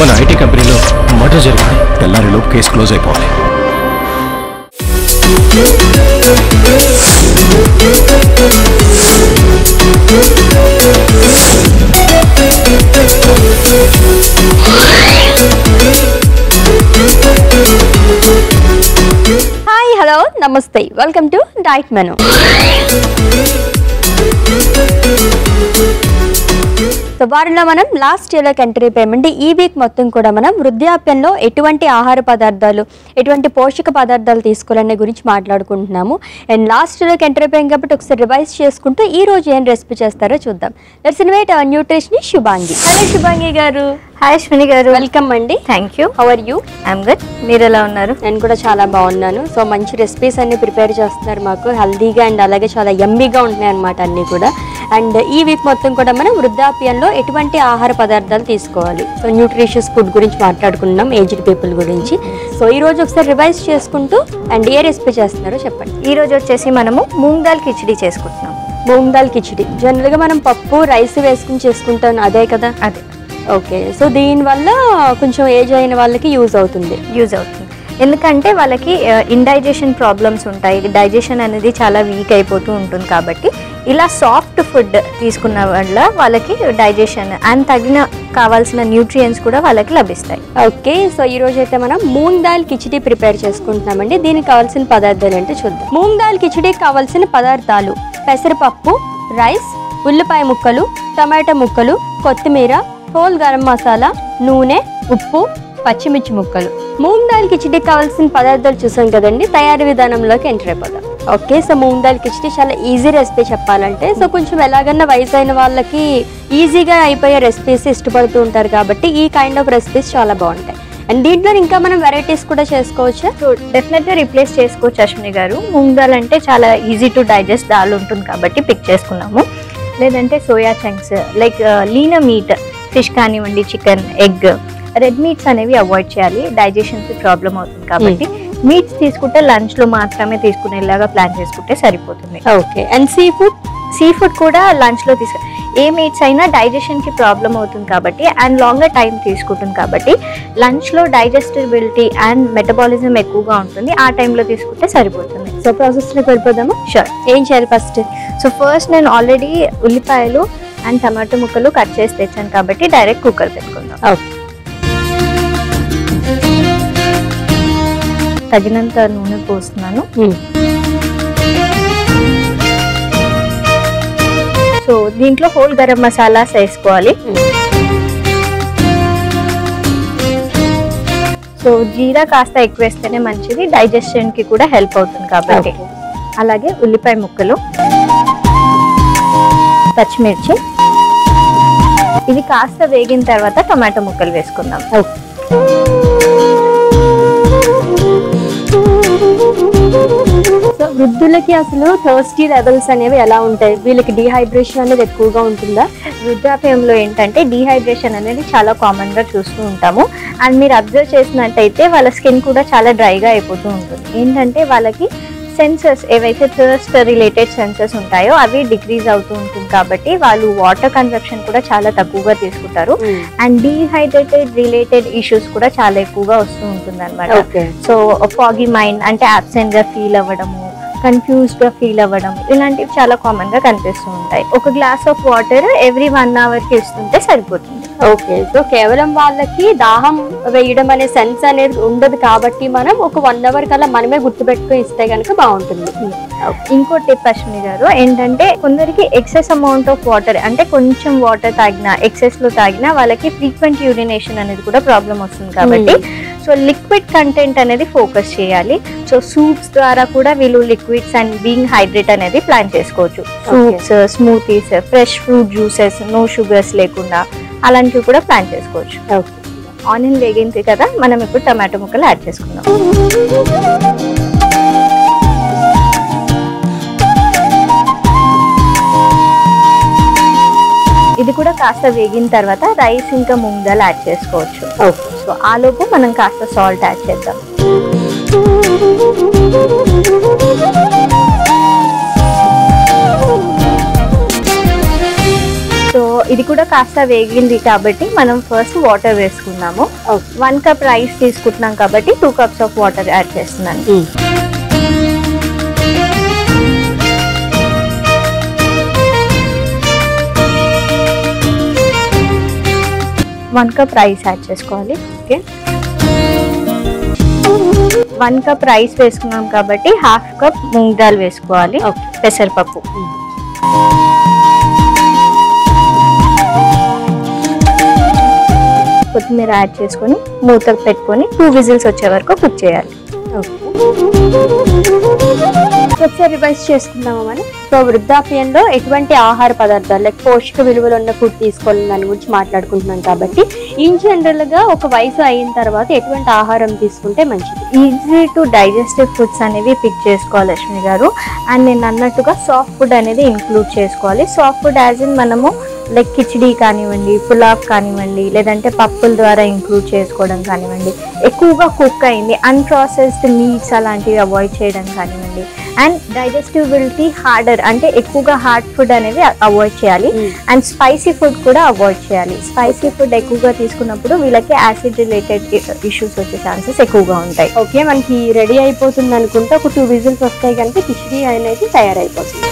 మన ఐటీ కంపెనీలో మర్డర్ జరిగింది తెల్లారిలోపు కేసు క్లోజ్ అయిపోవాలి హాయ్ హలో నమస్తే welcome to diet menu so వారిలో మనం లాస్ట్ ఇయర్లోకి ఎంట్రీ పేమెంట్ ఈ వీక్ మొత్తం కూడా మనం వృద్ధాప్యంలో ఎటువంటి ఆహార పదార్థాలు ఎటువంటి పోషక పదార్థాలు తీసుకోవాలనే గురించి మాట్లాడుకుంటున్నాము అండ్ లాస్ట్ ఇయర్లోకి ఎంట్రీ అయిపోయాం కాబట్టి ఒకసారి రివైజ్ చేసుకుంటూ ఈ రోజు ఏం రెసిపీ చేస్తారో చూద్దాం let's invite nutrition Shubhangi hello Shubhangi garu hi Ashwini garu welcome అండి thank you how are you I'm good మీరు ఎలా ఉన్నారు నేను కూడా చాలా బాగున్నాను సో మంచి రెసిపీస్ అన్ని ప్రిపేర్ చేస్తున్నారు మాకు హెల్దీగా అండ్ అలాగే చాలా యమ్మీగా ఉంటున్నాయి అనమాట అన్నీ కూడా అండ్ ఈ వీక్ మొత్తం కూడా మనం వృద్ధాప్యంలో ఎటువంటి ఆహార పదార్థాలు తీసుకోవాలి సో న్యూట్రిషియస్ ఫుడ్ గురించి మాట్లాడుకున్నాం ఏజ్డ్ పీపుల్ గురించి సో ఈ రోజు ఒకసారి రివైజ్ చేసుకుంటూ అండ్ ఏ రెసిపీ చేస్తున్నారో చెప్పండి ఈ రోజు వచ్చేసి మనము మూంగ్ దాల్ కిచిడి చేసుకుంటున్నాం మూంగ్ దాల్ కిచిడి జనరల్గా మనం పప్పు రైస్ వేసుకుని చేసుకుంటాం అదే కదా అదే ఓకే సో దీనివల్ల కొంచెం ఏజ్ అయిన వాళ్ళకి యూజ్ అవుతుంది యూజ్ అవుతుంది ఎందుకంటే వాళ్ళకి ఇండైజెషన్ ప్రాబ్లమ్స్ ఉంటాయి డైజెషన్ అనేది చాలా వీక్ అయిపోతూ ఉంటుంది కాబట్టి ఇలా సాఫ్ట్ ఫుడ్ తీసుకున్న వల్ల వాళ్ళకి డైజెషన్ అండ్ తగిన కావాల్సిన న్యూట్రియంట్స్ కూడా వాళ్ళకి లభిస్తాయి ఓకే సో ఈ రోజు అయితే మనం మూంగ్ దాల్ కిచిడి ప్రిపేర్ చేసుకుంటున్నామండి దీనికి కావాల్సిన పదార్థాలు ఏంటో చూద్దాం మూంగ్ దాల్ కిచిడికి కావాల్సిన పదార్థాలు పెసరపప్పు రైస్ ఉల్లిపాయ ముక్కలు టమాటా ముక్కలు కొత్తిమీర హోల్ గరం మసాలా నూనె ఉప్పు పచ్చిమిర్చి ముక్కలు మూంగ్ దాల్ కిచిడికి కావాల్సిన పదార్థాలు చూసాం కదండి తయారీ విధానంలోకి ఎంటర్ అయిపోదాం ఓకే సో మూంగ్ దాల్ కిచిడి చాలా ఈజీ రెసిపీ చెప్పాలంటే సో కొంచెం ఎలాగన్నా వయసు అయిన వాళ్ళకి ఈజీగా అయిపోయే రెసిపీస్ ఇష్టపడుతూ ఉంటారు కాబట్టి ఈ కైండ్ ఆఫ్ రెసిపీస్ చాలా బాగుంటాయి అండ్ దీంట్లో ఇంకా మనం వెరైటీస్ కూడా చేసుకోవచ్చా సో డెఫినెట్గా రీప్లేస్ చేసుకోవచ్చు అశ్విని గారు మూంగ్ దాల్ అంటే చాలా ఈజీ టు డైజెస్ట్ దాల్ ఉంటుంది కాబట్టి పిక్ చేసుకున్నాము లేదంటే soya chunks like lean meat fish కానివ్వండి చికెన్ ఎగ్ రెడ్ మీట్స్ అనేవి అవాయిడ్ చేయాలి డైజెషన్కి ప్రాబ్లం అవుతుంది కాబట్టి మీట్స్ తీసుకుంటే లంచ్లో మాత్రమే తీసుకునేలాగా ప్లాన్ చేసుకుంటే సరిపోతుంది okay and sea food sea food కూడా లంచ్లో తీసుకు ఏ మీట్స్ అయినా డైజెషన్కి ప్రాబ్లం అవుతుంది కాబట్టి అండ్ లాంగర్ టైం తీసుకుంటుంది కాబట్టి లంచ్లో డైజెస్టిబిలిటీ అండ్ మెటబాలిజం ఎక్కువగా ఉంటుంది ఆ టైంలో తీసుకుంటే సరిపోతుంది సో ప్రాసెస్లోకి వెళ్ళిపోదామా షూర్ ఏం చేయాలి ఫస్ట్ సో ఫస్ట్ నేను ఆల్రెడీ ఉల్లిపాయలు అండ్ టమాటో ముక్కలు కట్ చేసి తెచ్చాను కాబట్టి డైరెక్ట్ కుక్కర్ పెట్టుకుందాం ఓకే తగినంత నూనె పోస్తున్నాను సో దీంట్లో హోల్ గరం మసాలాస్ వేసుకోవాలి సో జీరా కాస్త ఎక్కువ వేస్తేనే మంచిది డైజెషన్ కి కూడా హెల్ప్ అవుతుంది కాబట్టి అలాగే ఉల్లిపాయ ముక్కలు పచ్చిమిర్చి ఇది కాస్త వేగిన తర్వాత టమాటో ముక్కలు వేసుకుందాం సో వృద్ధులకి అసలు థర్స్టీ లెవెల్స్ అనేవి ఎలా ఉంటాయి వీళ్ళకి డిహైడ్రేషన్ అనేది ఎక్కువగా ఉంటుందా వృద్ధాప్యంలో ఏంటంటే డీహైడ్రేషన్ అనేది చాలా కామన్ గా చూస్తూ ఉంటాము అండ్ మీరు అబ్జర్వ్ చేసినట్టయితే వాళ్ళ స్కిన్ కూడా చాలా డ్రైగా అయిపోతూ ఉంటుంది ఏంటంటే వాళ్ళకి సెన్సెస్ ఏవైతే థర్స్ట్ రిలేటెడ్ సెన్సెస్ ఉంటాయో అవి డిక్రీజ్ అవుతూ ఉంటుంది కాబట్టి వాళ్ళు వాటర్ కన్సప్షన్ కూడా చాలా తక్కువగా తీసుకుంటారు అండ్ డీహైడ్రేటెడ్ రిలేటెడ్ ఇష్యూస్ కూడా చాలా ఎక్కువగా వస్తూ ఉంటుంది అనమాట ఓకే సో ఫాగీ మైండ్ అంటే అబ్సెంట్ గా ఫీల్ అవ్వడము కన్ఫ్యూజ్డ్ గా ఫీల్ అవ్వడం ఇలాంటివి చాలా కామన్ గా కనిపిస్తూ ఉంటాయి ఒక glass of water every one hour కి ఇస్తుంటే సరిపోతుంది ఓకే సో కేవలం వాళ్ళకి దాహం వేయడం అనే సెన్స్ అనేది ఉండదు కాబట్టి మనం ఒక వన్ అవర్ కల్లా మనమే గుర్తుపెట్టుకుని ఇస్తే కనుక బాగుంటుంది ఇంకో టిప్ అశ్విని గారు ఏంటంటే కొందరికి ఎక్సెస్ అమౌంట్ ఆఫ్ వాటర్ అంటే కొంచెం వాటర్ తాగినా ఎక్సెస్ లో తాగినా వాళ్ళకి ఫ్రీక్వెంట్ యూరినేషన్ అనేది కూడా ప్రాబ్లం వస్తుంది కాబట్టి సో లిక్విడ్ కంటెంట్ అనేది ఫోకస్ చేయాలి సో సూప్స్ ద్వారా కూడా వీళ్ళు లిక్విడ్స్ అండ్ బీయింగ్ హైడ్రేట్ అనేది ప్లాన్ చేసుకోవచ్చు soups smoothies fresh fruit juices no sugars లేకుండా అలాంటివి కూడా ప్లాన్ చేసుకోవచ్చు ఓకే ఆనియన్ వేగింది కదా మనం ఇప్పుడు టమాటో ముక్కలు యాడ్ చేసుకుందాం ఇది కూడా కాస్త వేగిన తర్వాత రైస్ ఇంకా ముందలు యాడ్ చేసుకోవచ్చు ఓకే సో ఆ లోపు మనం కాస్త సాల్ట్ యాడ్ చేద్దాం సో ఇది కూడా కాస్త వేగింది కాబట్టి మనం ఫస్ట్ వాటర్ వేసుకుందాము ఓకే వన్ కప్ రైస్ తీసుకుంటున్నాం కాబట్టి two cups of water add చేస్తున్నాను వన్ కప్ రైస్ యాడ్ చేసుకోవాలి ఓకే వన్ కప్ రైస్ వేసుకున్నాం కాబట్టి హాఫ్ కప్ మూంగ్ దాల్ వేసుకోవాలి ఓకే పెసరపప్పు కొత్తిమీర యాడ్ చేసుకొని మూత పెట్టుకొని టూ విజిల్స్ వచ్చే వరకు కుక్ చేయాలి ఒకసారి రివైజ్ చేసుకుందామా మనం సో వృద్ధాప్యంలో ఎటువంటి ఆహార పదార్థాలు లైక్ పోషక విలువలు ఉన్న ఫుడ్ తీసుకోవాలని దాని గురించి మాట్లాడుకుంటున్నాం కాబట్టి ఇన్ జనరల్ గా ఒక వయసు అయిన తర్వాత ఎటువంటి ఆహారం తీసుకుంటే మంచిది ఈజీ టు డైజెస్టివ్ ఫుడ్స్ అనేవి పిక్ చేసుకోవాలి లక్ష్మి గారు అండ్ నేను అన్నట్టుగా సాఫ్ట్ ఫుడ్ అనేది ఇంక్లూడ్ చేసుకోవాలి సాఫ్ట్ ఫుడ్ యాజ్ ఇన్ మనము లైక్ కిచిడి కానివ్వండి పులావ్ కానివ్వండి లేదంటే పప్పుల ద్వారా ఇంక్లూడ్ చేసుకోవడం కానివ్వండి ఎక్కువగా కుక్ అయింది అన్ప్రాసెస్డ్ మీట్స్ అలాంటివి అవాయిడ్ చేయడం కానివ్వండి అండ్ డైజెస్టిబిలిటీ హార్డర్ అంటే ఎక్కువగా హార్డ్ ఫుడ్ అనేది అవాయిడ్ చేయాలి అండ్ స్పైసీ ఫుడ్ కూడా అవాయిడ్ చేయాలి స్పైసీ ఫుడ్ ఎక్కువగా తీసుకున్నప్పుడు వీళ్ళకి యాసిడ్ రిలేటెడ్ ఇష్యూస్ వచ్చే ఛాన్సెస్ ఎక్కువగా ఉంటాయి ఓకే మనకి రెడీ అయిపోతుంది అనుకుంటే ఒక టూ విజిల్స్ వస్తాయి కనుక కిచిడి అనేది తయారైపోతుంది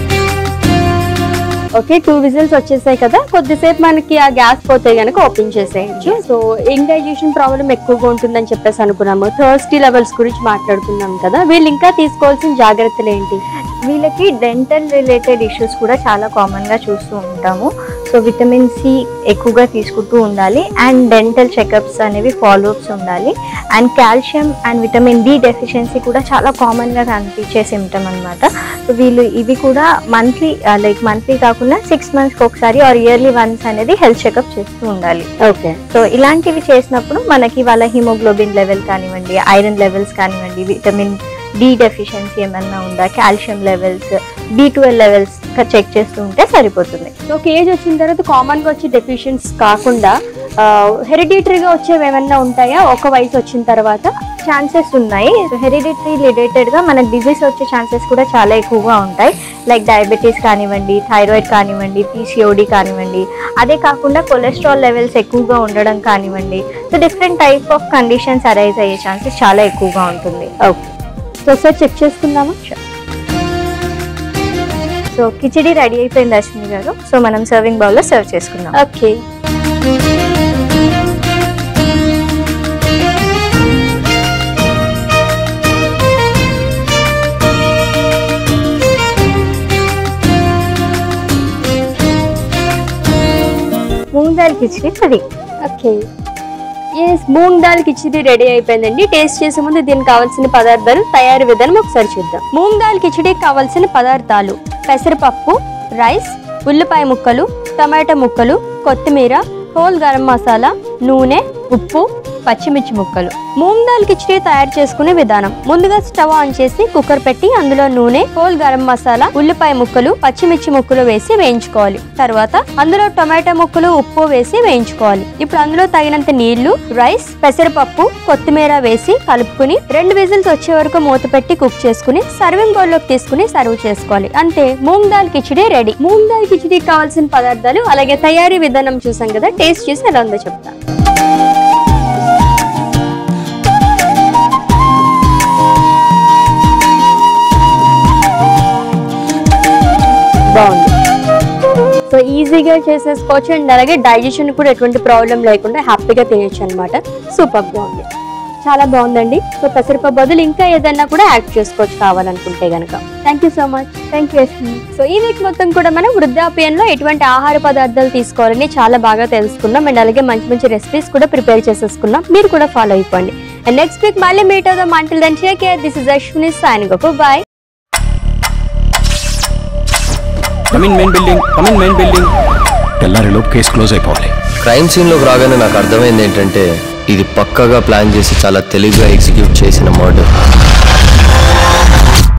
ఓకే టూ విజిల్స్ వచ్చేసాయి కదా కొద్దిసేపు మనకి ఆ గ్యాస్ పోతే గనక ఓపెన్ చేసేయచ్చు సో ఇండైజెషన్ ప్రాబ్లం ఎక్కువగా ఉంటుందని చెప్పేసి అనుకున్నాము థర్స్టీ లెవెల్స్ గురించి మాట్లాడుకున్నాం కదా వీళ్ళు ఇంకా తీసుకోవాల్సిన జాగ్రత్తలు ఏంటి వీళ్ళకి డెంటల్ రిలేటెడ్ ఇష్యూస్ కూడా చాలా కామన్ గా చూస్తూ ఉంటాము సో విటమిన్ సి ఎక్కువగా తీసుకుంటూ ఉండాలి అండ్ డెంటల్ చెకప్స్ అనేవి ఫాలోఅప్స్ ఉండాలి and calcium and vitamin D deficiency కూడా చాలా కామన్ గా కనిపించే సిమ్టమ్ అనమాట సో వీళ్ళు ఇవి కూడా మంత్లీ లైక్ మంత్లీ కాకుండా సిక్స్ మంత్స్కి ఒకసారి ఆర్ ఇయర్లీ వన్స్ అనేది హెల్త్ చెకప్ చేస్తూ ఉండాలి ఓకే సో ఇలాంటివి చేసినప్పుడు మనకి వాళ్ళ హిమోగ్లోబిన్ లెవెల్ కానివ్వండి ఐరన్ లెవెల్స్ కానివ్వండి విటమిన్ డి డెఫిషియన్సీ ఏమన్నా ఉందా calcium levels B twelve levels check చేస్తూ ఉంటే సరిపోతుంది సో ఒక ఏజ్ వచ్చిన తర్వాత కామన్ గా వచ్చే డెఫిషియన్స్ కాకుండా హెరిడిటరీగా వచ్చేవి ఏమన్నా ఉంటాయా ఒక వయసు వచ్చిన తర్వాత ఛాన్సెస్ ఉన్నాయి హెరిడిటరీ రిలేటెడ్ గా మనకి డిజీజ్ వచ్చే ఛాన్సెస్ కూడా చాలా ఎక్కువగా ఉంటాయి లైక్ డయాబెటీస్ కానివ్వండి థైరాయిడ్ కానివ్వండి పీసీఓడి కానివ్వండి అదే కాకుండా కొలెస్ట్రాల్ లెవెల్స్ ఎక్కువగా ఉండడం కానివ్వండి so different type of conditions arise అయ్యే ఛాన్సెస్ చాలా ఎక్కువగా ఉంటుంది ఓకే సో ఒకసారి చెక్ చేసుకుందామా సో కిచిడి రెడీ అయిపోయింది అశ్విని గారు సో మనం సర్వింగ్ బౌల్లో సర్వ్ చేసుకుందాం okay moong dal khichdi ready okay yes moong dal khichdi ready అయిపోయిందండి టేస్ట్ చేసే ముందు దీనికి కావాల్సిన పదార్థాలు తయారీ విధానం ఒకసారి చూద్దాం మూంగ్ దాల్ కిచిడికి కావాల్సిన పదార్థాలు పెసరపప్పు రైస్ ఉల్లిపాయ ముక్కలు టమాటా ముక్కలు కొత్తిమీర హోల్ గరం మసాలా నూనె ఉప్పు పచ్చిమిర్చి ముక్కలు మూంగ్ దాల్ కిచిడి తయారు చేసుకునే విధానం ముందుగా స్టవ్ ఆన్ చేసి కుక్కర్ పెట్టి అందులో నూనె హోల్ గరం మసాలా ఉల్లిపాయ ముక్కలు పచ్చిమిర్చి ముక్కలు వేసి వేయించుకోవాలి తర్వాత అందులో టొమాటో ముక్కలు ఉప్పు వేసి వేయించుకోవాలి ఇప్పుడు అందులో తగినంత నీళ్లు రైస్ పెసరపప్పు కొత్తిమీర వేసి కలుపుకుని రెండు విజిల్స్ వచ్చే వరకు మూత పెట్టి కుక్ చేసుకుని సర్వింగ్ బౌల్ లోకి తీసుకుని సర్వ్ చేసుకోవాలి అంతే మూంగ్ దాల్ కిచిడి రెడీ మూంగ్ దాల్ కిచిడికి కావాల్సిన పదార్థాలు అలాగే తయారీ విధానం చూసాం కదా టేస్ట్ చేసి ఎలా ఉందో చెప్తా బాగుంది సో ఈజీగా చేసేసుకోవచ్చు అండ్ అలాగే డైజెషన్ కూడా ఎటువంటి ప్రాబ్లం లేకుండా హ్యాపీగా తినచ్చు అనమాట సూపర్ గా ఉంది చాలా బాగుందండి సో పెసరపప్పు బదులు ఇంకా ఏదైనా కూడా యాడ్ చేసుకోవచ్చు కావాలనుకుంటే గనక thank you so much thank you Ashwini so ఈ వీక్ మొత్తం కూడా మనం వృద్ధాప్యంలో ఎటువంటి ఆహార పదార్థాలు తీసుకోవాలని చాలా బాగా తెలుసుకున్నాం అండ్ అలాగే మంచి మంచి రెసిపీస్ కూడా ప్రిపేర్ చేసేసుకున్నాం మీరు కూడా ఫాలో అయిపోండి అండ్ నెక్స్ట్ వీక్ మళ్ళీ మీట్ అవుదాం until then take care this is Ashwini signing off bye come in main building come in main building తెల్లారిలోపు కేసు క్లోజ్ అయిపోవాలి క్రైమ్ సీన్లోకి రాగానే నాకు అర్థమైంది ఏంటంటే ఇది పక్కగా ప్లాన్ చేసి చాలా తెలివిగా ఎగ్జిక్యూట్ చేసిన మర్డర్